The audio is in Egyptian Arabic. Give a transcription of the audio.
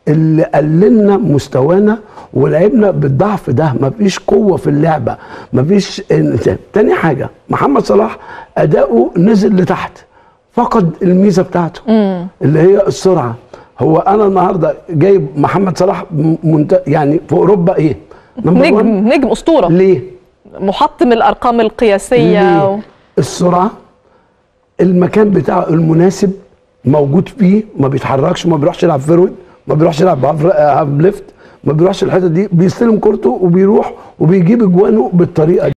اللي قللنا مستوانا ولعبنا بالضعف ده مفيش قوه في اللعبه مفيش تاني حاجه محمد صلاح اداؤه نزل لتحت فقد الميزه بتاعته اللي هي السرعه هو انا النهارده جايب محمد صلاح منت... يعني في اوروبا ايه نجم one. نجم اسطوره ليه محطم الارقام القياسيه ليه؟ و... السرعه المكان بتاعه المناسب موجود فيه ما بيتحركش ما بيروحش يلعب فيرود ما بيروحش يلعب هاف ليفت ما بيروحش الحته دي بيستلم كورته وبيروح وبيجيب اجوانه بالطريقه دي